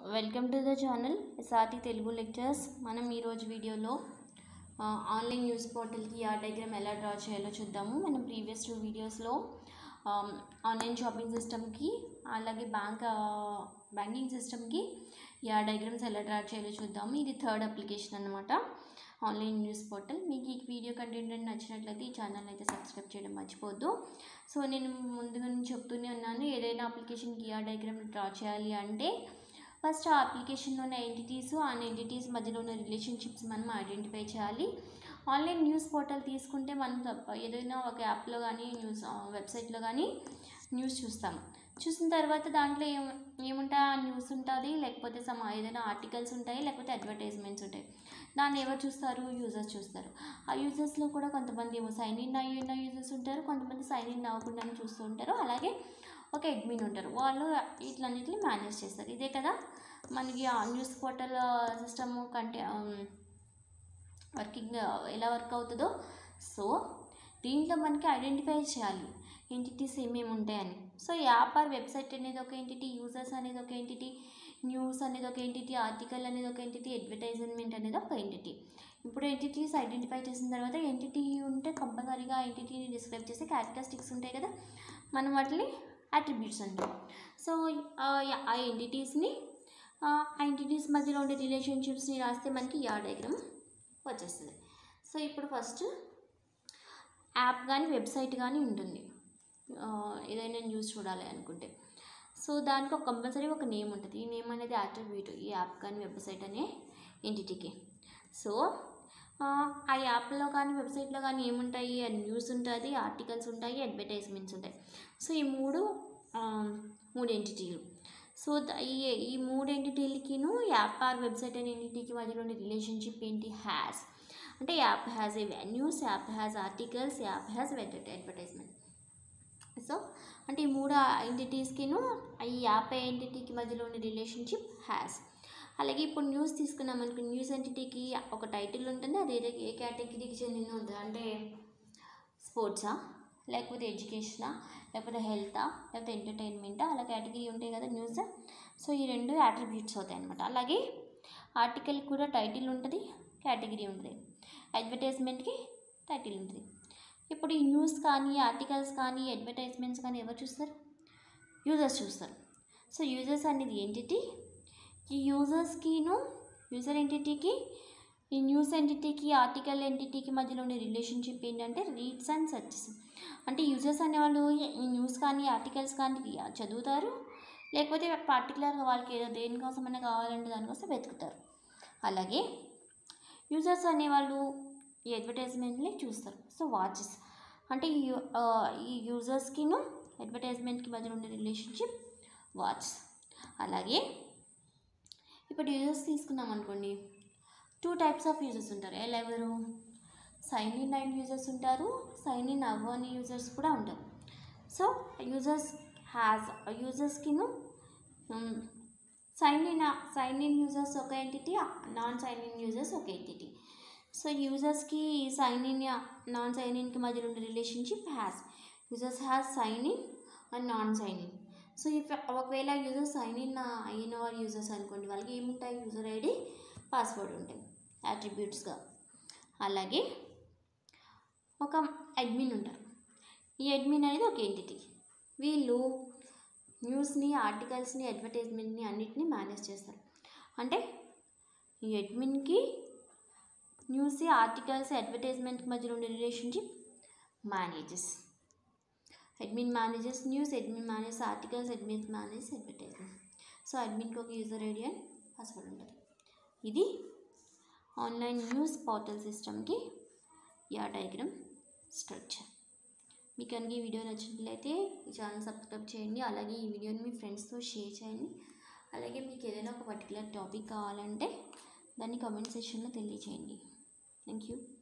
welcome to the channel Saathi Telugu lectures మనం ఈరోజు వీడియోలో ఆ, ఆన్లైన్ న్యూస్ పోర్టల్కి ఆ డయాగ్రామ్ ఎలా డ్రా చేయాలో చూద్దాము మనం ప్రీవియస్ టూ వీడియోస్లో ఆమ్, ఆన్లైన్ షాపింగ్ సిస్టమ్కి అలాగే బ్యాంక్ ఆ, బ్యాంకింగ్ సిస్టమ్కి యా డయాగ్రామ్స్ ఎలా డ్రా చేయాలో చూద్దాము ఇది థర్డ్ అప్లికేషన్ అనమాట ఆన్లైన్ న్యూస్ పోర్టల్ మీకు ఈ వీడియో కంటెంట్ నచ్చినట్లయితే ఈ ఛానల్ అయితే సబ్స్క్రైబ్ చేయడం మర్చిపోవద్దు సో నేను ముందుగా నుంచి చెప్తూనే ఉన్నాను ఏదైనా అప్లికేషన్కి ఆ డయాగ్రామ్ డ్రా చేయాలి అంటే ఫస్ట్ ఆ అప్లికేషన్లో ఉన్న ఎంటిటీస్ ఆ ఎంటిటీస్ మధ్యలో ఉన్న రిలేషన్షిప్స్ మనం ఐడెంటిఫై చేయాలి ఆన్లైన్ న్యూస్ పోర్టల్ తీసుకుంటే మనం తప్ప ఏదైనా ఒక యాప్లో కానీ న్యూస్ వెబ్సైట్లో కానీ న్యూస్ చూస్తాం చూసిన తర్వాత దాంట్లో ఏం ఏముంటాయి ఆ న్యూస్ ఉంటుంది లేకపోతే సమ్ ఏదైనా ఆర్టికల్స్ ఉంటాయి లేకపోతే అడ్వర్టైజ్మెంట్స్ ఉంటాయి దాన్ని ఎవరు చూస్తారు యూజర్స్ చూస్తారు ఆ యూజర్స్లో కూడా కొంతమంది ఏమో సైన్ ఇన్ అయ్యి ఉన్న యూజర్స్ ఉంటారు కొంతమంది సైన్ ఇన్ అవ్వకుండా చూస్తూ ఉంటారు అలాగే ఒక అడ్మిన్ ఉంటారు వాళ్ళు ఇట్లన్నిటిని మేనేజ్ చేస్తారు ఇదే కదా మనకి ఆ న్యూస్ పోర్టల్ సిస్టమ్ కంటే వర్కింగ్ ఎలా వర్క్ అవుతుందో సో దీంట్లో మనకి ఐడెంటిఫై చేయాలి ఎంటిటీస్ ఏమేమి ఉంటాయని సో యాప్ ఆర్ వెబ్సైట్ అనేది ఒక ఎంటిటీ యూజర్స్ అనేది ఒక ఎంటిటీ న్యూస్ అనేది ఒక ఎంటిటీ ఆర్టికల్ అనేది ఒక ఎంటిటీ అడ్వర్టైజ్మెంట్ అనేది ఒక ఎంటిటీ ఇప్పుడు ఎంటిటీస్ ఐడెంటిఫై చేసిన తర్వాత ఎంటిటీ ఉంటే కంపల్సరీగా ఆ ఎంటిటీని డిస్క్రైబ్ చేసే క్యారెక్టరిస్టిక్స్ ఉంటాయి కదా మనం వాటిని అట్రిబ్యూట్స్ అంటాం సో ఆ ఎంటిటీస్ని ఆ ఎంటిటీస్ మధ్యలో ఉండే రిలేషన్షిప్స్ని రాస్తే మనకి యా డయాగ్రామ్ వచ్చేస్తుంది సో ఇప్పుడు ఫస్ట్ యాప్ కానీ వెబ్సైట్ కానీ ఉంటుంది ఆ, ఏదైనా న్యూస్ చూడాలి అనుకుంటే సో దానికి ఒక కంపల్సరీ ఒక నేమ్ ఉంటుంది ఈ నేమ్ అనేది అట్రిబ్యూట్ ఈ యాప్ కానీ వెబ్సైట్ అనే ఎంటిటీకి సో ఆ, ఆ యాప్లో కానీ వెబ్సైట్లో కానీ ఏముంటాయి న్యూస్ ఉంటుంది ఆర్టికల్స్ ఉంటాయి అడ్వర్టైజ్మెంట్స్ ఉంటాయి సో ఈ మూడు ఆ, మూడు ఎంటిటీలు సో ద- ఈ ఈ మూడు ఎంటిటీలకిను యాప్ ఆర్ వెబ్సైట్ అనే ఎంటిటీకి మధ్యలో ఉండే రిలేషన్షిప్ ఏంటి హ్యాస్ అంటే app has a news app has articles app has advertisement so అంటే ఈ మూడు ఎంటిటీస్కిను ఈ యాప్ ఎంటిటీకి మధ్యలో ఉండే రిలేషన్షిప్ హ్యాస్ అలాగే ఇప్పుడు న్యూస్ తీసుకున్నాం అనుకో న్యూస్ ఎంటిటీకి ఒక టైటిల్ ఉంటుంది అది ఏ- ఏ కేటగిరీకి చెందిన ఉంటుంది అంటే స్పోర్ట్సా లేకపోతే ఎడ్యుకేషనా లేకపోతే హెల్తా లేకపోతే ఎంటర్టైన్మెంటా అలా కేటగిరీ ఉంటాయి కదా న్యూస్ సో ఈ రెండు అట్రిబ్యూట్స్ అవుతాయి అనమాట అలాగే ఆర్టికల్ కూడా టైటిల్ ఉంటుంది కేటగిరీ ఉంటుంది అడ్వర్టైజ్మెంట్కి టైటిల్ ఉంటుంది ఇప్పుడు ఈ న్యూస్ కానీ ఆర్టికల్స్ కానీ అడ్వర్టైజ్మెంట్స్ కానీ ఎవరు చూస్తారు యూజర్స్ చూస్తారు సో యూజర్స్ అనేది ఎంటిటీ ఈ యూజర్స్కిను యూజర్ ఎంటిటీకి ఈ న్యూస్ ఎంటిటీకి ఆర్టికల్ ఎంటిటీకి మధ్యలో ఉండే రిలేషన్షిప్ ఏంటంటే రీడ్స్ అండ్ సెర్చెస్ అంటే యూజర్స్ అనేవాళ్ళు ఈ న్యూస్ కానీ ఆర్టికల్స్ కానీ చదువుతారు లేకపోతే పర్టికులర్గా వాళ్ళకి ఏదో దేనికోసమైనా కావాలంటే దానికోసం వెతుకుతారు అలాగే యూజర్స్ అనేవాళ్ళు ఈ అడ్వర్టైజ్మెంట్ని చూస్తారు సో వాచెస్ అంటే ఈ యు- ఆ, ఈ యూజర్స్కిను అడ్వర్టైజ్మెంట్కి మధ్యలో ఉండే రిలేషన్షిప్ వాచ్ అలాగే ఇప్పుడు యూజర్స్ తీసుకున్నాం అనుకోండి టూ టైప్స్ ఆఫ్ యూజర్స్ ఉంటారు ఎలా ఎవరు సైన్ ఇన్ అయిన యూజర్స్ ఉంటారు సైన్ ఇన్ అవ్వని యూజర్స్ కూడా ఉంటారు సో యూజర్స్ హ్యాస్ యూజర్స్కిను sign in sign in users ఒక entity non sign in users ఒక ఎంటిటీ సో యూజర్స్కి సైన్ ఇన్ నాన్ సైన్ ఇన్కి మధ్యలో ఉండే relationship has users has sign in and non sign in so if ఒకవేళ users sign in అయిన వారు users అనుకోండి వాళ్ళకి ఏముంటాయి యూజర్ ఐడి పాస్వర్డ్ ఉంటాయి అట్రిబ్యూట్స్గా అలాగే ఒక అడ్మిన్ ఉంటారు ఈ అడ్మిన్ అనేది ఒక ఎంటిటీ వీళ్ళు న్యూస్ని ఆర్టికల్స్ని అడ్వర్టైజ్మెంట్ని అన్నిటిని మేనేజ్ చేస్తారు అంటే ఈ అడ్మిన్కి న్యూస్ ఆర్టికల్స్ అడ్వర్టైజ్మెంట్కి మధ్యలో ఉండే relationship manages admin manages news admin manages articles admin manages advertisement so అడ్మిన్కి ఒక యూజర్ ఐడి అండ్ పాస్వర్డ్ ఉంటుంది ఇది ఆన్లైన్ న్యూస్ పోర్టల్ సిస్టమ్కి యా డయాగ్రామ్ స్ట్రక్చర్ మీకు కనుక ఈ వీడియో నచ్చినట్లయితే ఈ ఛానల్ సబ్స్క్రైబ్ చేయండి అలాగే ఈ వీడియోని మీ ఫ్రెండ్స్తో షేర్ చేయండి అలాగే మీకు ఏదైనా ఒక పర్టికులర్ టాపిక్ కావాలంటే దాన్ని కామెంట్ సెక్షన్లో తెలియచేయండి థ్యాంక్ యూ